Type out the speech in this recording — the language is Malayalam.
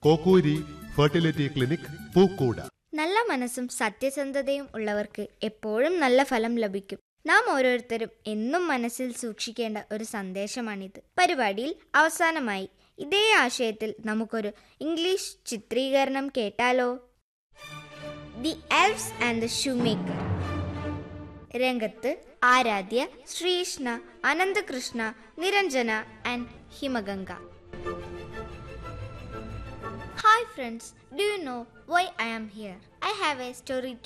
കോക്കൂരി ഫെർട്ടിലിറ്റി ക്ലിനിക് പൂക്കൂട നല്ല മനസ്സും സത്യസന്ധതയും ഉള്ളവർക്ക് എപ്പോഴും നല്ല ഫലം ലഭിക്കും നാം ഓരോരുത്തരും എന്നും മനസ്സിൽ സൂക്ഷിക്കേണ്ട ഒരു സന്ദേശമാണിത് പരിപാടിയിൽ അവസാനമായി ഇതേ ആശയത്തിൽ നമുക്കൊരു ഇംഗ്ലീഷ് ചിത്രീകരണം കേട്ടാലോ the elves and the shoemaker രംഗത്ത് Aradhya Sreekrishna Ananthakrishna Niranjana and Himaganga Hi friends, do you know why I am here? I have a story to